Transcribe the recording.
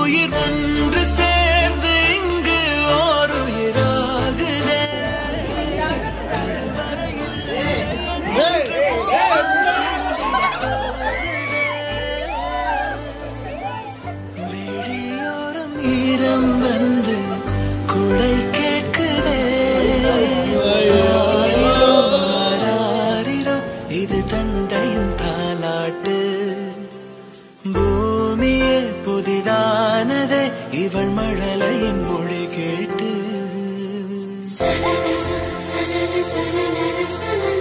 உயிர் ஒன்று சேர்ந்து இங்கு ஓர் உயிராகுதே விழியோரம் ஈரம் வந்து குடை கேட்குதே ஆராரிரோ, இது தந்தையின் தாலாட்டு பூமியே புதிதானதே இவள் மழலையின் மொழி கேட்டு சனன சனன சனன சனன